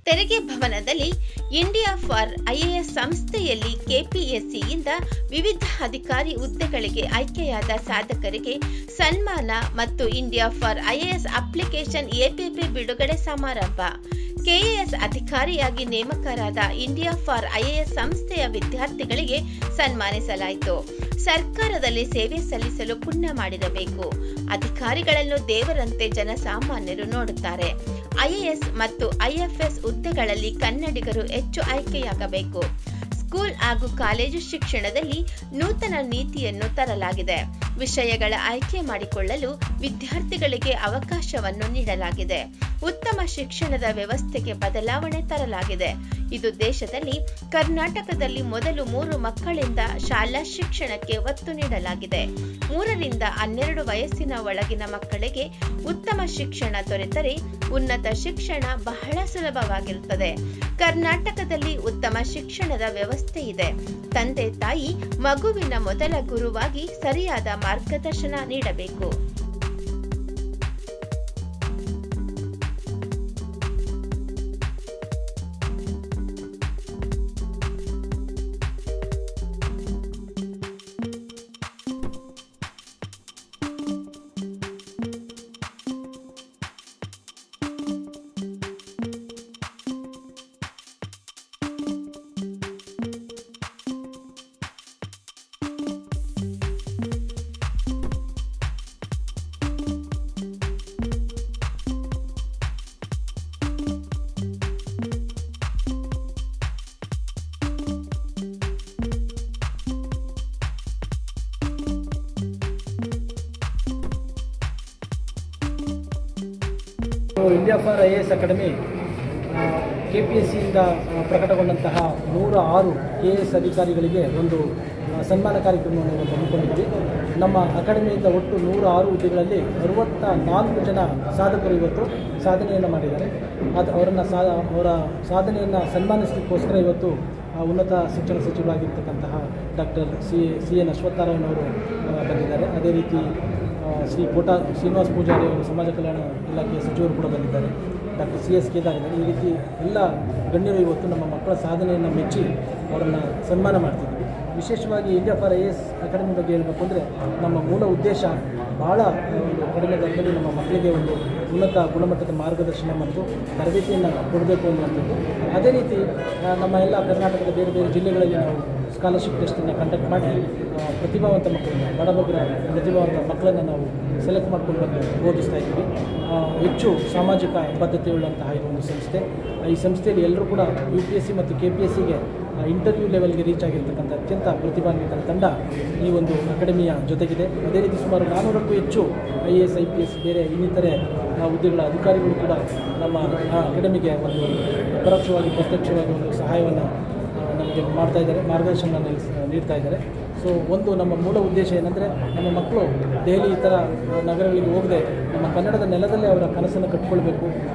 ತೆರಿಗೆ ಭವನದಲ್ಲಿ India for IAS ಸಂಸ್ಥೆಯಲ್ಲಿ ಕೆಪಿಎಸ್ಸಿಯಿಂದ ವಿವಿಧ ಅಧಿಕಾರಿ ಹುದ್ದೆಗಳಿಗೆ ಆಯ್ಕೆಯಾದ ಸಾಧಕರಿಗೆ ಸನ್ಮಾನ ಮತ್ತು India for IAS application APP ಬಿಡುಗಡೆ ಸಮಾರಂಭ ಕೆಎಎಸ್ ಅಧಿಕಾರಿಯಾಗಿ ನೇಮಕರಾದ ಇಂಡಿಯಾ ಫಾರ್ ಐಎಎಸ್ ಸಂಸ್ಥೆಯ ವಿದ್ಯಾರ್ಥಿಗಳಿಗೆ ಸನ್ಮಾನಿಸಲಾಯಿತು ಸರ್ಕಾರದಲ್ಲಿ ಸೇವೆ ಸಲ್ಲಿಸಲು ಪುಣ್ಯ ಮಾಡಿರಬೇಕು ಅಧಿಕಾರಿಗಳನ್ನು ದೇವರಂತೆ ಜನಸಾಮಾನ್ಯರು ನೋಡುತ್ತಾರೆ ಐಎಎಸ್ ಮತ್ತು ಐಎಫ್ಎಸ್ ಹುದ್ದೆಗಳಲ್ಲಿ ಕನ್ನಡಿಗರು ಹೆಚ್ಚು ಆಯ್ಕೆಯಾಗಬೇಕು ಸ್ಕೂಲ್ ಹಾಗೂ ಕಾಲೇಜು ಶಿಕ್ಷಣದಲ್ಲಿ ನೂತನ ನೀತಿಯನ್ನು ತರಲಾಗಿದೆ ವಿಷಯಗಳ ಆಯ್ಕೆ ಮಾಡಿಕೊಳ್ಳಲು ವಿದ್ಯಾರ್ಥಿಗಳಿಗೆ ಅವಕಾಶವನ್ನು ನೀಡಲಾಗಿದೆ ಉತ್ತಮ ಶಿಕ್ಷಣದ ವ್ಯವಸ್ಥೆಗೆ ಬದಲಾವಣೆ ತರಲಾಗಿದೆ ಇದು ದೇಶದಲ್ಲಿ ಕರ್ನಾಟಕದಲ್ಲಿ ಮೊದಲು ಮೂರು ಮಕ್ಕಳಿಂದ ಶಾಲಾ ಶಿಕ್ಷಣಕ್ಕೆ ಒತ್ತು ನೀಡಲಾಗಿದೆ ಮೂರರಿಂದ ಹನ್ನೆರಡು ವಯಸ್ಸಿನ ಒಳಗಿನ ಮಕ್ಕಳಿಗೆ ಉತ್ತಮ ಶಿಕ್ಷಣ ದೊರೆತರೆ ಉನ್ನತ ಶಿಕ್ಷಣ ಬಹಳ ಸುಲಭವಾಗಿರುತ್ತದೆ ಕರ್ನಾಟಕದಲ್ಲಿ ಉತ್ತಮ ಶಿಕ್ಷಣದ ವ್ಯವಸ್ಥೆ ಇದೆ ತಂದೆ ತಾಯಿ ಮಗುವಿನ ಮೊದಲ ಗುರುವಾಗಿ ಸರಿಯಾದ ಮಾರ್ಗದರ್ಶನ ನೀಡಬೇಕು India for I A S academy K P S ಸಿಯಿಂದ ಪ್ರಕಟಗೊಂಡಂತಹ ನೂರ ಆರು ಕೆ ಎಸ್ ಅಧಿಕಾರಿಗಳಿಗೆ ಒಂದು ಆ, ಸನ್ಮಾನ ಕಾರ್ಯಕ್ರಮವನ್ನು ಇವತ್ತು ಹಮ್ಮಿಕೊಂಡಿದ್ವಿ ನಮ್ಮ ಅಕಾಡೆಮಿಯಿಂದ ಒಟ್ಟು ನೂರ ಆರು ಹುದ್ದೆಗಳಲ್ಲಿ ಅರುವತ್ತ ನಾಲ್ಕು ಜನ ಸಾಧಕರು ಇವತ್ತು ಸಾಧನೆಯನ್ನು ಮಾಡಿದ್ದಾರೆ ಅದು ಅವರನ್ನು ಸಾ ಅವರ ಸಾಧನೆಯನ್ನು ಸನ್ಮಾನಿಸಲಿಕ್ಕೋಸ್ಕರ ಇವತ್ತು ಆ, ಉನ್ನತ ಶಿಕ್ಷಣ ಸಚಿವರಾಗಿರ್ತಕ್ಕಂತಹ ಡಾಕ್ಟರ್ ಸಿ ಸಿ ಎನ್ ಅಶ್ವತ್ಥನಾರಾಯಣವರು ಆ, ಬಂದಿದ್ದಾರೆ ಅದೇ ರೀತಿ ಆ, ಶ್ರೀ ಕೋಟ ಶ್ರೀನಿವಾಸ ಪೂಜಾರಿ ಅವರು ಸಮಾಜ ಕಲ್ಯಾಣ ಇಲಾಖೆಯ ಸಚಿವರು ಕೂಡ ಬಂದಿದ್ದಾರೆ ಡಾಕ್ಟರ್ ಸಿ ಎಸ್ ಕೇದಾರ್ ಇದ್ದಾರೆ ಈ ರೀತಿ ಎಲ್ಲ ಗಣ್ಯರು ಇವತ್ತು ನಮ್ಮ ಮಕ್ಕಳ ಸಾಧನೆಯನ್ನು ಮೆಚ್ಚಿ ಅವರನ್ನು ಸನ್ಮಾನ ಮಾಡ್ತಿದ್ವಿ ವಿಶೇಷವಾಗಿ India for I S academy ಬಗ್ಗೆ ಹೇಳಬೇಕು ಅಂದರೆ ನಮ್ಮ ಮೂಲ ಉದ್ದೇಶ ಭಾಳ ಒಂದು ಕಡಿಮೆ ದರದಲ್ಲಿ ನಮ್ಮ ಮಕ್ಕಳಿಗೆ ಒಂದು ಉನ್ನತ ಗುಣಮಟ್ಟದ ಮಾರ್ಗದರ್ಶನ ಮತ್ತು ತರಬೇತಿಯನ್ನು ಕೊಡಬೇಕು ಅನ್ನುವಂಥದ್ದು ಅದೇ ರೀತಿ ಆ, ನಮ್ಮ ಎಲ್ಲ ಕರ್ನಾಟಕದ ಬೇರೆ ಬೇರೆ ಜಿಲ್ಲೆಗಳಲ್ಲಿ ನಾವು ಸ್ಕಾಲರ್ಶಿಪ್ ಟೆಸ್ಟನ್ನು ಕಂಡಕ್ಟ್ ಮಾಡಿ ಆ, ಪ್ರತಿಭಾವಂತ ಮಕ್ಕಳನ್ನು ಬಡಬಗ್ರ ಪ್ರತಿಭಾವಂತ ಮಕ್ಕಳನ್ನು ನಾವು ಸೆಲೆಕ್ಟ್ ಮಾಡ್ಕೊಂಡು ಬಂದು ಓದಿಸ್ತಾ ಇದ್ದೀವಿ ಆ, ಹೆಚ್ಚು ಸಾಮಾಜಿಕ ಬದ್ಧತೆಯುಳ್ಳಂತಹ ಈ ಒಂದು ಸಂಸ್ಥೆ ಈ ಸಂಸ್ಥೆಯಲ್ಲಿ ಎಲ್ಲರೂ ಕೂಡ ಯು ಪಿ ಎಸ್ ಸಿ ಮತ್ತು ಕೆ ಪಿ ಎಸ್ ಸಿಗೆ ಇಂಟರ್ವ್ಯೂ ಲೆವೆಲ್ಗೆ ರೀಚ್ ಆಗಿರ್ತಕ್ಕಂಥ ಅತ್ಯಂತ ಪ್ರತಿಭಾನ್ವಿತ ತಂಡ ಈ ಒಂದು ಅಕಾಡೆಮಿಯ ಜೊತೆಗಿದೆ ಅದೇ ರೀತಿ ಸುಮಾರು ನಾನ್ನೂರಕ್ಕೂ ಹೆಚ್ಚು I A S I P S ಬೇರೆ ಇನ್ನಿತರೆ ಆ, ಹುದ್ದೆಗಳ ಅಧಿಕಾರಿಗಳು ಕೂಡ ನಮ್ಮ ಆ ಅಕಾಡೆಮಿಗೆ ಒಂದು ಪರೋಕ್ಷವಾಗಿ ಪ್ರತ್ಯಕ್ಷವಾಗಿ ಒಂದು ಸಹಾಯವನ್ನು ಆ, ನಮಗೆ ಮಾಡ್ತಾ ಇದ್ದಾರೆ ಮಾರ್ಗದರ್ಶನ ನಿಲ್ಸ್- ನೀಡ್ತಾ ಇದ್ದಾರೆ ಸೊ ಒಂದು ನಮ್ಮ ಮೂಲ ಉದ್ದೇಶ ಏನಂದರೆ ನಮ್ಮ ಮಕ್ಕಳು ದೆಹಲಿ ಈ ಥರ ನಗರಗಳಿಗೆ ಹೋಗದೆ ನಮ್ಮ ಕನ್ನಡದ ನೆಲದಲ್ಲೇ ಅವರ ಕನಸನ್ನು ಕಟ್ಕೊಳ್ಬೇಕು